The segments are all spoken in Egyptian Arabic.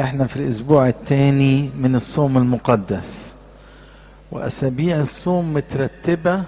احنا في الاسبوع الثاني من الصوم المقدس واسابيع الصوم مترتبة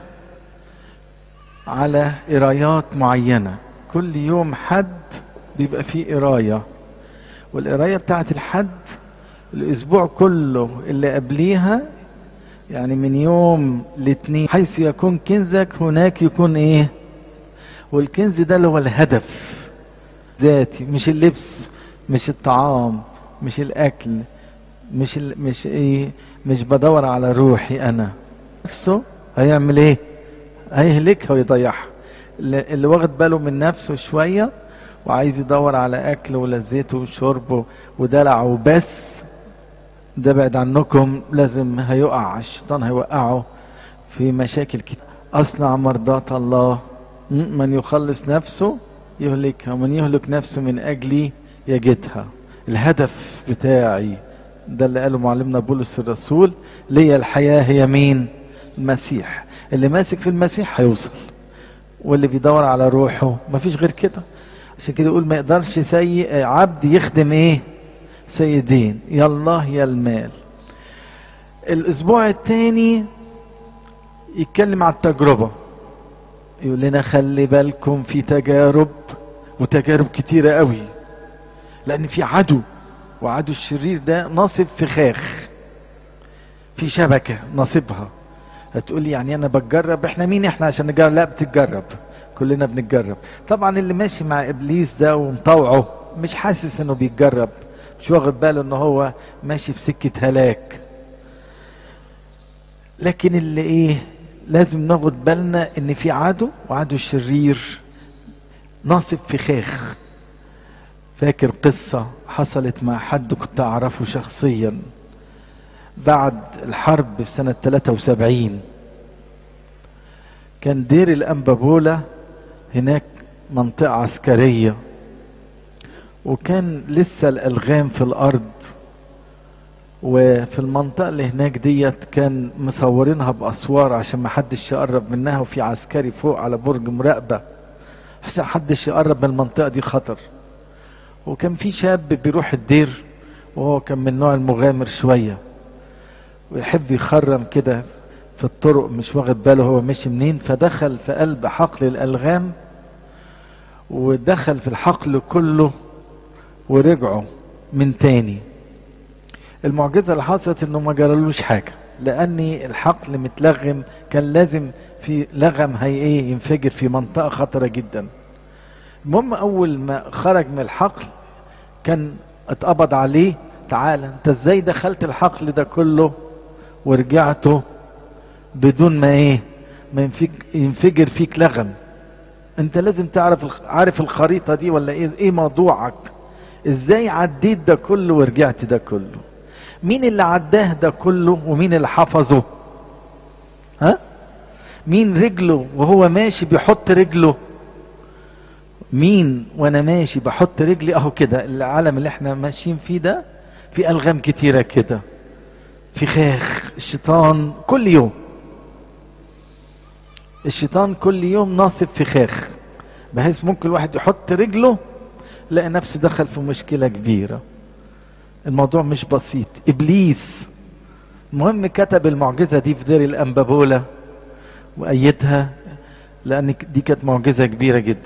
على قرايات معينة كل يوم حد بيبقى فيه قراية والقراية بتاعت الحد الاسبوع كله اللي قبليها يعني من يوم الاثنين حيث يكون كنزك هناك يكون ايه والكنز ده اللي هو الهدف ذاتي مش اللبس مش الطعام مش الاكل مش ال... مش ايه مش بدور على روحي انا نفسه هيعمل ايه هيهلكها ويضيعها اللي واخد باله من نفسه شويه وعايز يدور على اكل ولذته وشربه ودلع وبس ده بعد عنكم لازم هيقع الشيطان هيوقعه في مشاكل كتير اصنع مرضات الله من يخلص نفسه يهلكها ومن يهلك نفسه من اجلي يجدها الهدف بتاعي ده اللي قاله معلمنا بولس الرسول ليا الحياة هي مين المسيح اللي ماسك في المسيح هيوصل واللي بيدور على روحه مفيش غير كده عشان كده يقول ما يقدرش سيء عبد يخدم ايه سيدين يا الله يا المال الاسبوع الثاني يتكلم على التجربة يقول لنا خلي بالكم في تجارب وتجارب كتيرة قوي لان في عدو وعدو الشرير ده ناصب فخاخ في شبكة ناصبها هتقولي يعني انا بتجرب احنا مين احنا عشان نجرب لا بتتجرب كلنا بنتجرب طبعا اللي ماشي مع ابليس ده ومطوعه مش حاسس انه بيتجرب مش واخد باله ان هو ماشي في سكة هلاك لكن اللي ايه لازم ناخد بالنا ان في عدو وعدو الشرير ناصب فخاخ فاكر قصة حصلت مع حد كنت اعرفه شخصيا بعد الحرب في سنة 73 كان دير الأنبابولة هناك منطقة عسكرية وكان لسه الألغام في الأرض وفي المنطقة اللي هناك ديت كان مصورينها بأسوار عشان ما حدش يقرب منها وفي عسكري فوق على برج مراقبة عشان حدش يقرب من المنطقة دي خطر وكان في شاب بيروح الدير وهو كان من نوع المغامر شوية ويحب يخرم كده في الطرق مش واخد باله هو ماشي منين فدخل في قلب حقل الألغام ودخل في الحقل كله ورجعوا من تاني المعجزة اللي حصلت انه ما جرالوش حاجة لان الحقل متلغم كان لازم في لغم هي ايه ينفجر في منطقة خطرة جدا المهم اول ما خرج من الحقل كان اتقبض عليه تعالى انت ازاي دخلت الحقل ده كله ورجعته بدون ما ايه ما ينفجر فيك لغم انت لازم تعرف عارف الخريطة دي ولا ايه ايه موضوعك ازاي عديت ده كله ورجعت ده كله مين اللي عداه ده كله ومين اللي حفظه ها مين رجله وهو ماشي بيحط رجله مين وانا ماشي بحط رجلي اهو كده العالم اللي احنا ماشيين فيه ده في الغام كتيره كده في خاخ الشيطان كل يوم الشيطان كل يوم ناصب في خاخ بحيث ممكن الواحد يحط رجله لقى نفسه دخل في مشكله كبيره الموضوع مش بسيط ابليس المهم كتب المعجزه دي في دير الانبابوله وايدها لان دي كانت معجزه كبيره جدا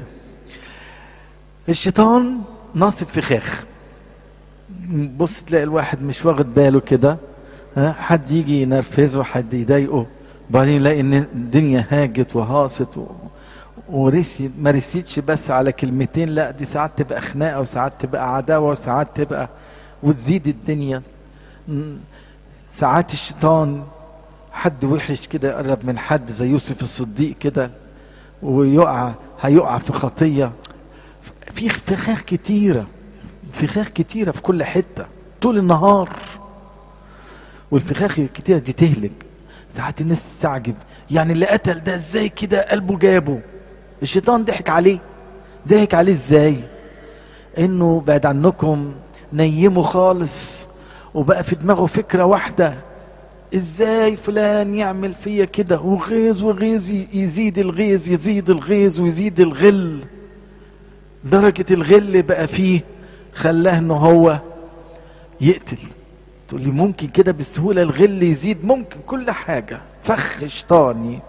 الشيطان ناصب في خاخ بص تلاقي الواحد مش واخد باله كده حد يجي ينرفزه حد يضايقه بعدين يلاقي ان الدنيا هاجت وهاصت و... ورسي ما رسيتش بس على كلمتين لا دي ساعات تبقى خناقه وساعات تبقى عداوه وساعات تبقى وتزيد الدنيا ساعات الشيطان حد وحش كده يقرب من حد زي يوسف الصديق كده ويقع هيقع في خطيه في فخاخ كتيره فخاخ كتيره في كل حته طول النهار والفخاخ الكتيره دي تهلك ساعات الناس تستعجب يعني اللي قتل ده ازاي كده قلبه جابه الشيطان ضحك عليه ضحك عليه ازاي انه بعد عنكم نيمه خالص وبقى في دماغه فكره واحده ازاي فلان يعمل فيا كده وغيظ وغيظ يزيد الغيظ يزيد الغيظ ويزيد الغل درجة الغل بقى فيه خلاه ان هو يقتل تقول لي ممكن كده بسهولة الغل يزيد ممكن كل حاجة فخ شيطاني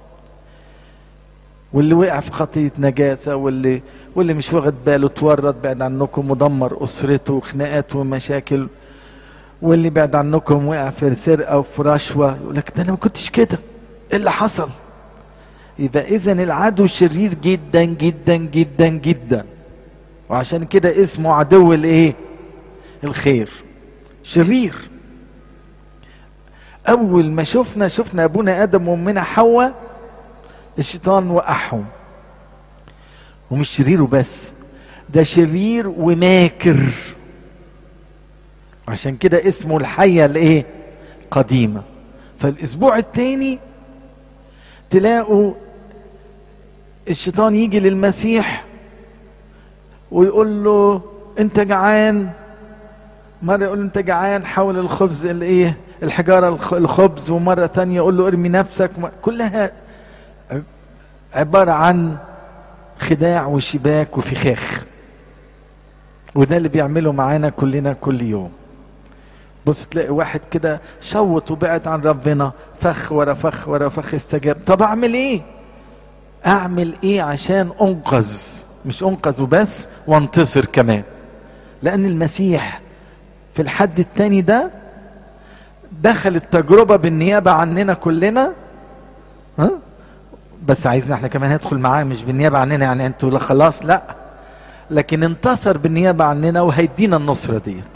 واللي وقع في خطية نجاسة واللي واللي مش واخد باله اتورط بعد عنكم ودمر اسرته وخناقات ومشاكل واللي بعد عنكم وقع في سرقة وفي رشوة يقول لك ده انا ما كنتش كده ايه اللي حصل يبقى اذا العدو شرير جدا جدا جدا جدا وعشان كده اسمه عدو الايه الخير شرير اول ما شفنا شفنا ابونا ادم وامنا حواء الشيطان وقعهم ومش شرير وبس ده شرير وماكر عشان كده اسمه الحية الايه قديمة فالاسبوع التاني تلاقوا الشيطان يجي للمسيح ويقول له انت جعان مرة يقول له انت جعان حول الخبز الايه الحجارة الخبز ومرة تانية يقول له ارمي نفسك كلها عبارة عن خداع وشباك وفخاخ وده اللي بيعمله معانا كلنا كل يوم بص تلاقي واحد كده شوط وبعد عن ربنا فخ ورا فخ ورا فخ استجاب طب اعمل ايه اعمل ايه عشان انقذ مش انقذ وبس وانتصر كمان لان المسيح في الحد التاني ده دخل التجربة بالنيابة عننا كلنا ها بس عايزنا احنا كمان ندخل معاه مش بالنيابة عننا يعني انتوا لا خلاص لا لكن انتصر بالنيابة عننا وهيدينا النصرة ديت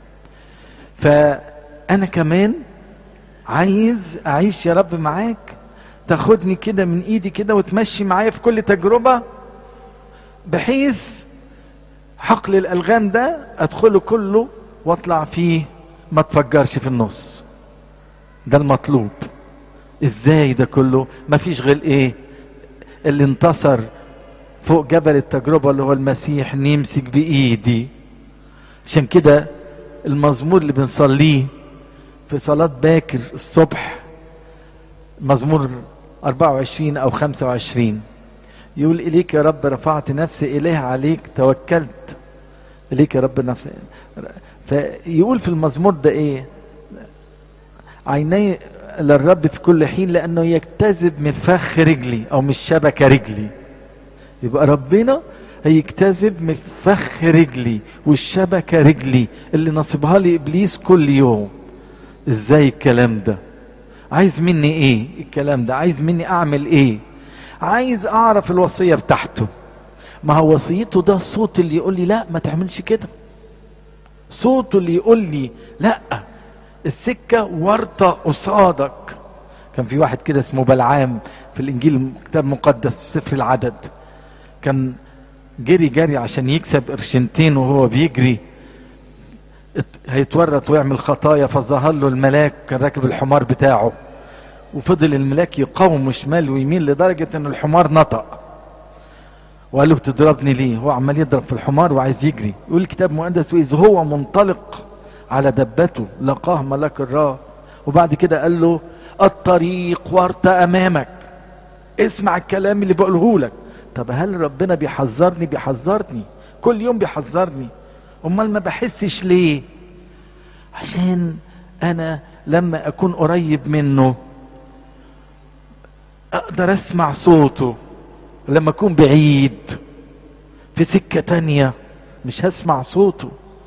فانا كمان عايز اعيش يا رب معاك تاخدني كده من ايدي كده وتمشي معايا في كل تجربة بحيث حقل الالغام ده ادخله كله واطلع فيه ما تفجرش في النص ده المطلوب ازاي ده كله مفيش غير ايه اللي انتصر فوق جبل التجربة اللي هو المسيح نمسك بايدي عشان كده المزمور اللي بنصليه في صلاة باكر الصبح مزمور 24 او 25 يقول اليك يا رب رفعت نفسي اليه عليك توكلت اليك يا رب نفسي فيقول في المزمور ده ايه عيني للرب في كل حين لانه يجتذب من فخ رجلي او من شبكة رجلي يبقى ربنا هيجتذب من فخ رجلي والشبكة رجلي اللي نصبها لي ابليس كل يوم ازاي الكلام ده عايز مني ايه الكلام ده عايز مني اعمل ايه عايز اعرف الوصية بتاعته ما هو وصيته ده الصوت اللي يقول لي لا ما تعملش كده صوته اللي يقول لي لا السكة ورطة قصادك كان في واحد كده اسمه بلعام في الانجيل كتاب مقدس سفر العدد كان جري جري عشان يكسب قرشنتين وهو بيجري هيتورط ويعمل خطايا فظهر له الملاك كان راكب الحمار بتاعه وفضل الملاك يقاوم شمال ويمين لدرجة ان الحمار نطق وقال له بتضربني ليه هو عمال يضرب في الحمار وعايز يجري يقول الكتاب المقدس واذ هو منطلق على دبته لقاه ملاك الراه وبعد كده قال له الطريق ورط امامك اسمع الكلام اللي بقوله لك طب هل ربنا بيحذرني بيحذرني كل يوم بيحذرني امال ما بحسش ليه عشان انا لما اكون قريب منه اقدر اسمع صوته لما اكون بعيد في سكة تانية مش هسمع صوته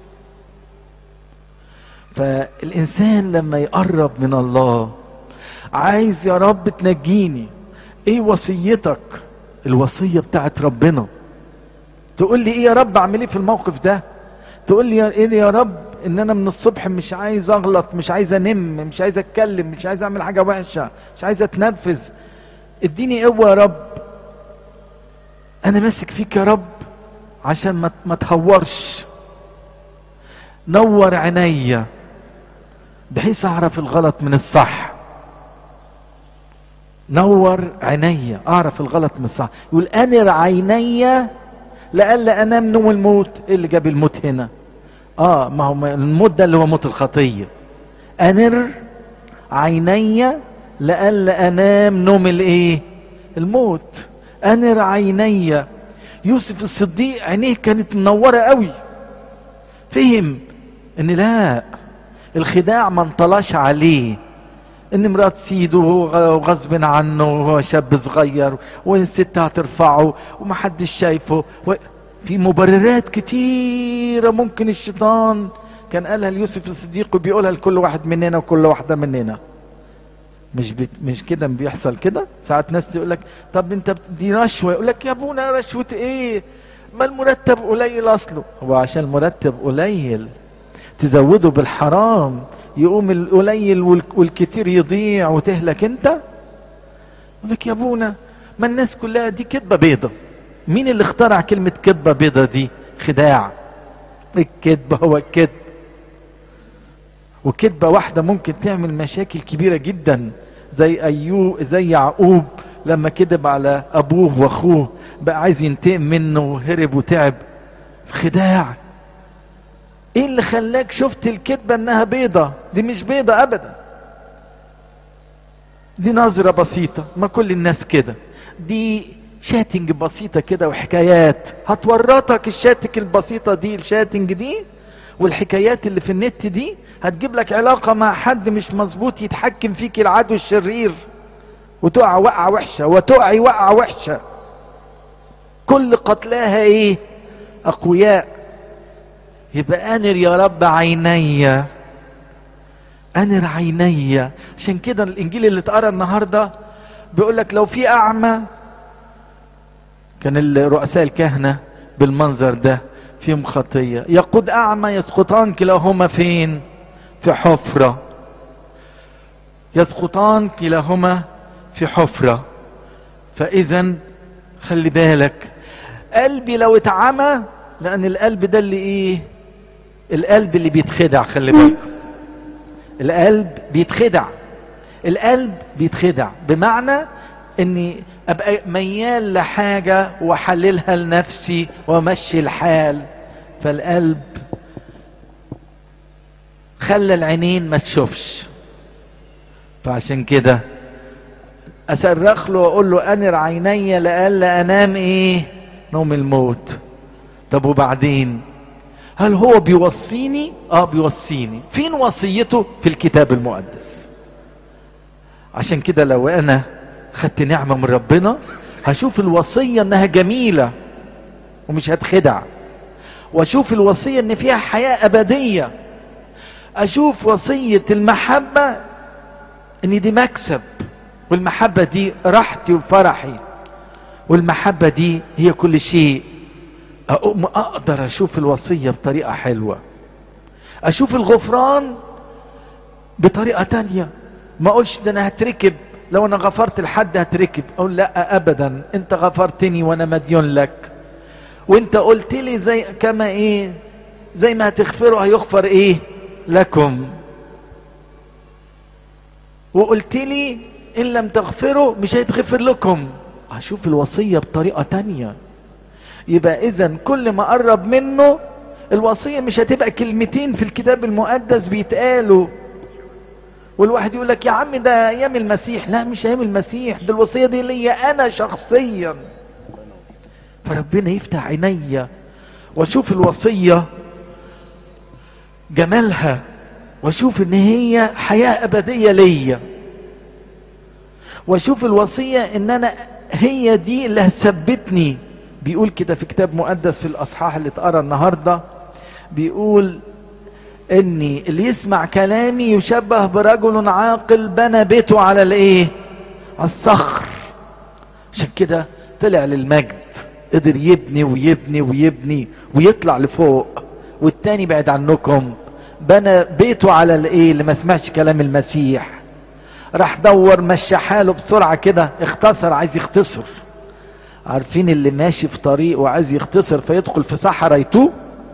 فالانسان لما يقرب من الله عايز يا رب تنجيني ايه وصيتك الوصية بتاعت ربنا تقول لي ايه يا رب اعمل ايه في الموقف ده تقول لي ايه يا رب ان انا من الصبح مش عايز اغلط مش عايز انم مش عايز اتكلم مش عايز اعمل حاجة وحشة مش عايز اتنرفز اديني قوة يا رب انا ماسك فيك يا رب عشان ما ما تهورش نور عينيا بحيث اعرف الغلط من الصح نور عينيا اعرف الغلط من الصح يقول انر عينيا لألا انام نوم الموت ايه اللي جاب الموت هنا اه ما هو الموت ده اللي هو موت الخطيه انر عينيا لألا انام نوم الايه الموت انر عينيا يوسف الصديق عينيه كانت منوره قوي فهم ان لا الخداع ما انطلاش عليه ان مرات سيده وهو غصب عنه وهو شاب صغير والست هترفعه ومحدش شايفه و... في مبررات كتيرة ممكن الشيطان كان قالها ليوسف الصديق وبيقولها لكل واحد مننا وكل واحدة مننا مش بت... مش كده بيحصل كده ساعات ناس تقول لك طب انت دي رشوه يقول لك يا ابونا رشوه ايه ما المرتب قليل اصله هو عشان المرتب قليل تزوده بالحرام يقوم القليل والكتير يضيع وتهلك انت يقول لك يا ابونا ما الناس كلها دي كذبه بيضه مين اللي اخترع كلمه كذبه بيضه دي خداع الكذب هو الكذب وكذبه واحده ممكن تعمل مشاكل كبيره جدا زي ايوب زي يعقوب لما كذب على ابوه واخوه بقى عايز ينتقم منه وهرب وتعب خداع ايه اللي خلاك شفت الكذبة انها بيضة دي مش بيضة ابدا دي نظرة بسيطة ما كل الناس كده دي شاتنج بسيطة كده وحكايات هتورطك الشاتنج البسيطة دي الشاتنج دي والحكايات اللي في النت دي هتجيب لك علاقة مع حد مش مظبوط يتحكم فيك العدو الشرير وتقع وقعة وحشة وتقعي وقعة وحشة كل قتلاها ايه اقوياء يبقى انر يا رب عيني انر عيني عشان كده الانجيل اللي اتقرا النهارده بيقول لك لو في اعمى كان رؤساء الكهنه بالمنظر ده فيهم خطيه يقود اعمى يسقطان كلاهما فين في حفره يسقطان كلاهما في حفره فاذا خلي بالك قلبي لو اتعمى لان القلب ده اللي ايه القلب اللي بيتخدع خلي بالكم القلب بيتخدع القلب بيتخدع بمعنى اني ابقى ميال لحاجة واحللها لنفسي وامشي الحال فالقلب خلى العينين ما تشوفش فعشان كده اصرخ له واقول له انر عيني لألا انام ايه نوم الموت طب وبعدين هل هو بيوصيني اه بيوصيني فين وصيته في الكتاب المقدس عشان كده لو انا خدت نعمة من ربنا هشوف الوصية انها جميلة ومش هتخدع واشوف الوصية ان فيها حياة ابدية اشوف وصية المحبة ان دي مكسب والمحبة دي راحتي وفرحي والمحبة دي هي كل شيء أقوم أقدر أشوف الوصية بطريقة حلوة أشوف الغفران بطريقة تانية ما أقولش ده أنا هتركب لو أنا غفرت لحد هتركب أقول لا أبدا أنت غفرتني وأنا مديون لك وأنت قلت لي زي كما إيه زي ما هتغفروا هيغفر إيه لكم وقلت لي إن لم تغفروا مش هيتغفر لكم هشوف الوصية بطريقة تانية يبقى اذا كل ما قرب منه الوصية مش هتبقى كلمتين في الكتاب المقدس بيتقالوا والواحد يقول لك يا عم ده ايام المسيح لا مش ايام المسيح ده الوصية دي ليا انا شخصيا فربنا يفتح عينيا واشوف الوصية جمالها واشوف ان هي حياة ابدية ليا واشوف الوصية ان انا هي دي اللي هتثبتني بيقول كده في كتاب مقدس في الاصحاح اللي اتقرا النهارده بيقول اني اللي يسمع كلامي يشبه برجل عاقل بنى بيته على الايه على الصخر عشان كده طلع للمجد قدر يبني ويبني ويبني ويطلع لفوق والتاني بعد عنكم بنى بيته على الايه اللي ما سمعش كلام المسيح راح دور مشى حاله بسرعه كده اختصر عايز يختصر عارفين اللي ماشي في طريق وعايز يختصر فيدخل في صحراء يتوه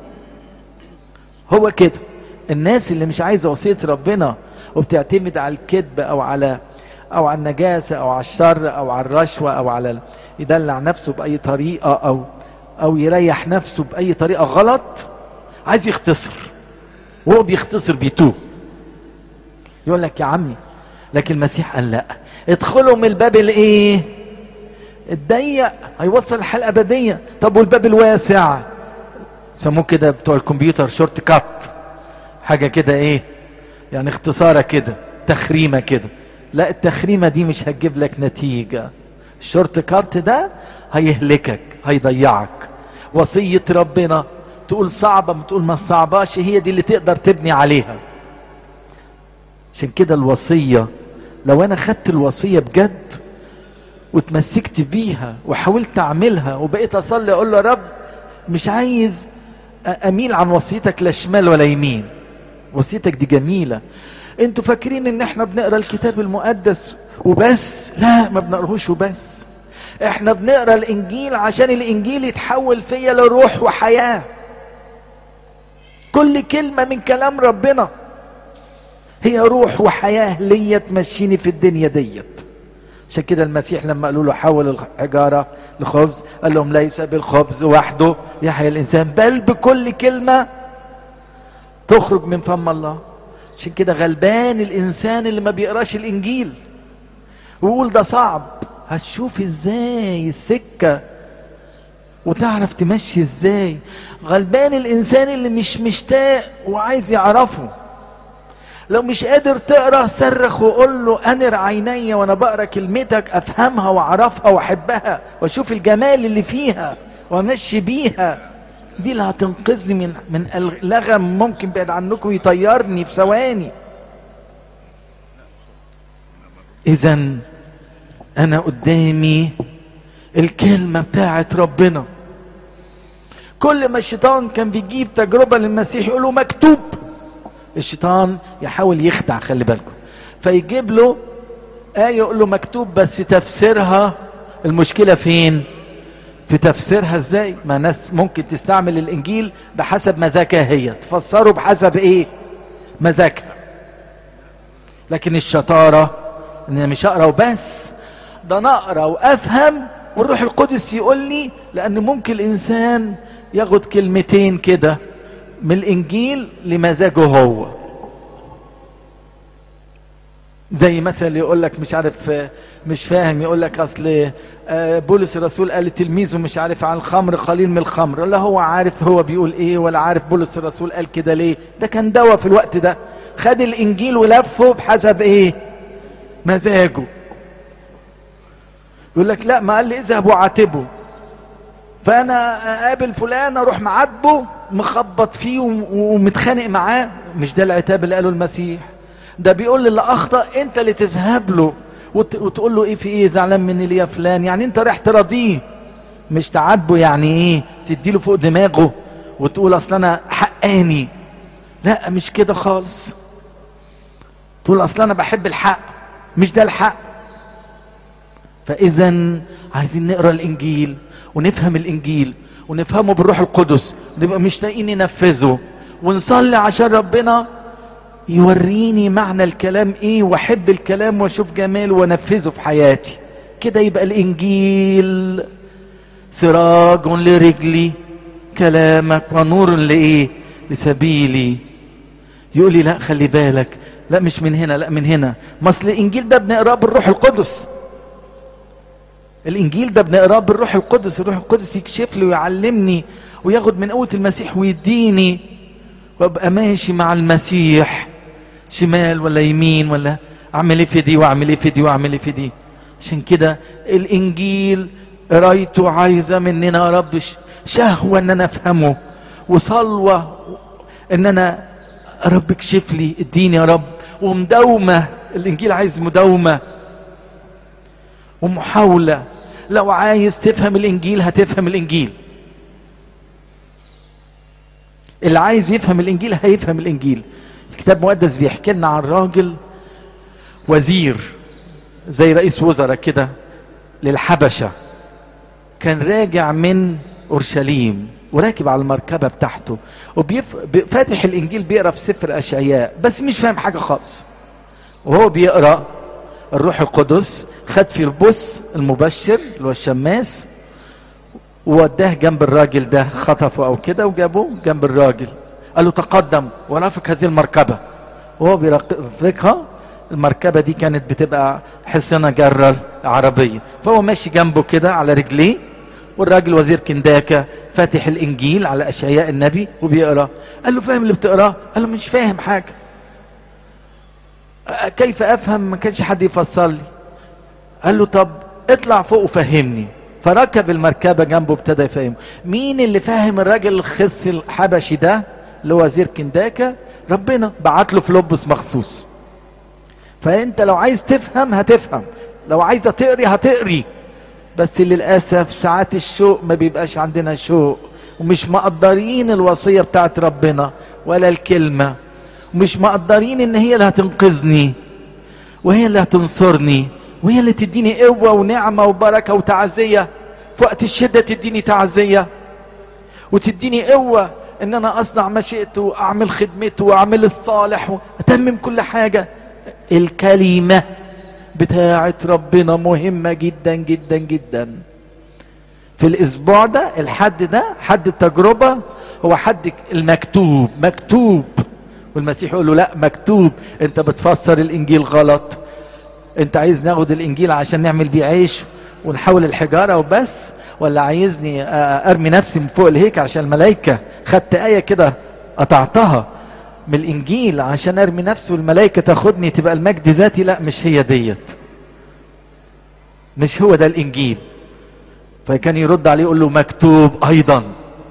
هو كده الناس اللي مش عايزه وصيه ربنا وبتعتمد على الكذب او على او على النجاسه او على الشر او على الرشوه او على يدلع نفسه باي طريقه او او يريح نفسه باي طريقه غلط عايز يختصر وهو بيختصر بيتوه يقول لك يا عمي لكن المسيح قال لا ادخلوا من الباب الايه الضيق هيوصل الحياه الابديه طب والباب الواسع سموه كده بتوع الكمبيوتر شورت كات حاجة كده ايه يعني اختصارة كده تخريمة كده لا التخريمة دي مش هتجيب لك نتيجة الشورت كارت ده هيهلكك هيضيعك وصية ربنا تقول صعبة ما تقول ما صعباش هي دي اللي تقدر تبني عليها عشان كده الوصية لو انا خدت الوصية بجد وتمسكت بيها وحاولت اعملها وبقيت اصلي اقول له يا رب مش عايز اميل عن وصيتك لا شمال ولا يمين وصيتك دي جميلة انتوا فاكرين ان احنا بنقرا الكتاب المقدس وبس لا ما بنقراهوش وبس احنا بنقرا الانجيل عشان الانجيل يتحول فيا لروح وحياة كل كلمة من كلام ربنا هي روح وحياة ليا تمشيني في الدنيا ديت عشان كده المسيح لما قالوا له حول الحجارة لخبز قال لهم ليس بالخبز وحده يحيى الإنسان بل بكل كلمة تخرج من فم الله عشان كده غلبان الإنسان اللي ما بيقراش الإنجيل ويقول ده صعب هتشوف ازاي السكة وتعرف تمشي ازاي غلبان الإنسان اللي مش مشتاق وعايز يعرفه لو مش قادر تقرا صرخ وقول له انر عيني وانا بقرا كلمتك افهمها واعرفها واحبها واشوف الجمال اللي فيها وامشي بيها دي اللي هتنقذني من من لغم ممكن بعد عنكم يطيرني في ثواني اذا انا قدامي الكلمه بتاعت ربنا كل ما الشيطان كان بيجيب تجربه للمسيح يقول له مكتوب الشيطان يحاول يخدع خلي بالكم فيجيب له آية يقول له مكتوب بس تفسيرها المشكلة فين في تفسيرها ازاي ما ناس ممكن تستعمل الانجيل بحسب مزاجها هي تفسره بحسب ايه مزاجها لكن الشطارة ان انا مش اقرا وبس ده انا اقرا وافهم والروح القدس يقول لي لان ممكن الانسان ياخد كلمتين كده من الانجيل لمزاجه هو زي مثلا يقول لك مش عارف مش فاهم يقول لك اصل بولس الرسول قال لتلميذه مش عارف عن الخمر قليل من الخمر لا هو عارف هو بيقول ايه ولا عارف بولس الرسول قال كده ليه ده كان دواء في الوقت ده خد الانجيل ولفه بحسب ايه مزاجه يقول لك لا ما قال لي اذهب وعاتبه فانا اقابل فلان اروح معاتبه مخبط فيه ومتخانق معاه مش ده العتاب اللي قاله المسيح ده بيقول اللي اخطا انت اللي تذهب له وتقول له ايه في ايه زعلان مني ليه يا فلان يعني انت رايح تراضيه مش تعاتبه يعني ايه تديله فوق دماغه وتقول اصل انا حقاني لا مش كده خالص تقول اصل انا بحب الحق مش ده الحق فاذا عايزين نقرا الانجيل ونفهم الانجيل ونفهمه بالروح القدس نبقى مشتاقين ننفذه ونصلي عشان ربنا يوريني معنى الكلام ايه واحب الكلام واشوف جماله وانفذه في حياتي كده يبقى الانجيل سراج لرجلي كلامك ونور لايه لسبيلي يقول لي لا خلي بالك لا مش من هنا لا من هنا ما اصل الانجيل ده بنقراه بالروح القدس الانجيل ده بنقراه بالروح القدس الروح القدس يكشف لي ويعلمني وياخد من قوه المسيح ويديني وابقى ماشي مع المسيح شمال ولا يمين ولا اعمل ايه في دي واعمل ايه في دي واعمل ايه في دي عشان كده الانجيل قرايته عايزه مننا يا رب شهوه ان انا افهمه وصلوه ان انا رب اكشف لي اديني يا رب ومداومه الانجيل عايز مداومه ومحاولة لو عايز تفهم الانجيل هتفهم الانجيل اللي عايز يفهم الانجيل هيفهم الانجيل الكتاب المقدس بيحكي لنا عن راجل وزير زي رئيس وزراء كده للحبشة كان راجع من اورشليم وراكب على المركبة بتاعته وفاتح الانجيل بيقرا في سفر اشعياء بس مش فاهم حاجة خالص وهو بيقرا الروح القدس خد في البص المبشر اللي هو الشماس ووداه جنب الراجل ده خطفه او كده وجابوه جنب الراجل قال له تقدم ورافق هذه المركبه وهو بيرافقها المركبة دي كانت بتبقى حصنة جرة عربية فهو ماشي جنبه كده على رجليه والراجل وزير كنداكة فاتح الانجيل على اشعياء النبي وبيقرا قال له فاهم اللي بتقراه قال له مش فاهم حاجة كيف افهم ما كانش حد يفسر لي قال له طب اطلع فوق وفهمني فركب المركبة جنبه ابتدى يفهمه مين اللي فاهم الراجل الخس الحبشي ده اللي هو وزير كنداكة ربنا بعت له فلوبس مخصوص فانت لو عايز تفهم هتفهم لو عايزة تقري هتقري بس للأسف ساعات الشوق ما بيبقاش عندنا شوق ومش مقدرين الوصية بتاعت ربنا ولا الكلمة ومش مقدرين ان هي اللي هتنقذني وهي اللي هتنصرني وهي اللي تديني قوة ونعمة وبركة وتعزية في وقت الشدة تديني تعزية وتديني قوة ان انا اصنع مشيئته واعمل خدمته واعمل الصالح واتمم كل حاجة الكلمة بتاعت ربنا مهمة جدا جدا جدا في الاسبوع ده الحد ده حد التجربة هو حد المكتوب مكتوب والمسيح يقول له لا مكتوب انت بتفسر الانجيل غلط انت عايز ناخد الانجيل عشان نعمل بيه عيش ونحول الحجارة وبس ولا عايزني ارمي نفسي من فوق الهيك عشان الملائكة خدت اية كده قطعتها من الانجيل عشان ارمي نفسي والملائكة تاخدني تبقى المجد ذاتي لا مش هي ديت مش هو ده الانجيل فكان يرد عليه يقول له مكتوب ايضا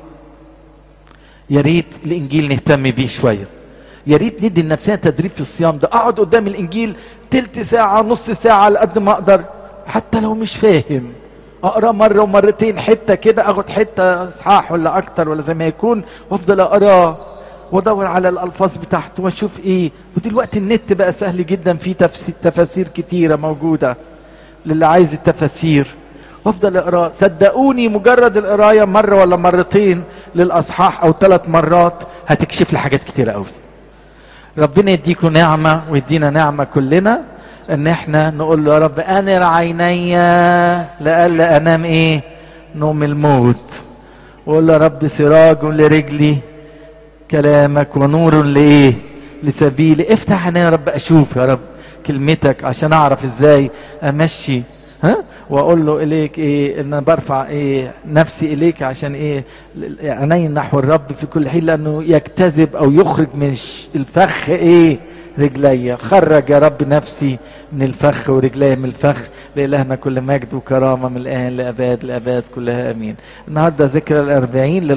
يا ريت الانجيل نهتم بيه شويه يا ريت ندي لنفسنا تدريب في الصيام ده اقعد قدام الانجيل تلت ساعه نص ساعه على قد ما اقدر حتى لو مش فاهم اقرا مره ومرتين حته كده اخد حته اصحاح ولا اكتر ولا زي ما يكون وافضل اقراه وادور على الالفاظ بتاعته واشوف ايه ودلوقتي النت بقى سهل جدا فيه تفاسير كتيره موجوده للي عايز التفاسير وافضل اقرا صدقوني مجرد القرايه مره ولا مرتين للاصحاح او ثلاث مرات هتكشف لي حاجات كتيره قوي ربنا يديكم نعمه ويدينا نعمه كلنا ان احنا نقول له يا رب انر عيني لألا انام ايه نوم الموت وقول له يا رب سراج لرجلي كلامك ونور لايه لسبيلي افتح عيني يا رب اشوف يا رب كلمتك عشان اعرف ازاي امشي ها واقول له اليك ايه ان انا برفع ايه نفسي اليك عشان ايه عيني نحو الرب في كل حين لانه يجتذب او يخرج من الفخ ايه رجلي خرج يا رب نفسي من الفخ ورجلي من الفخ لإلهنا كل مجد وكرامة من الآن لأباد لأباد كلها أمين النهاردة ذكرى الأربعين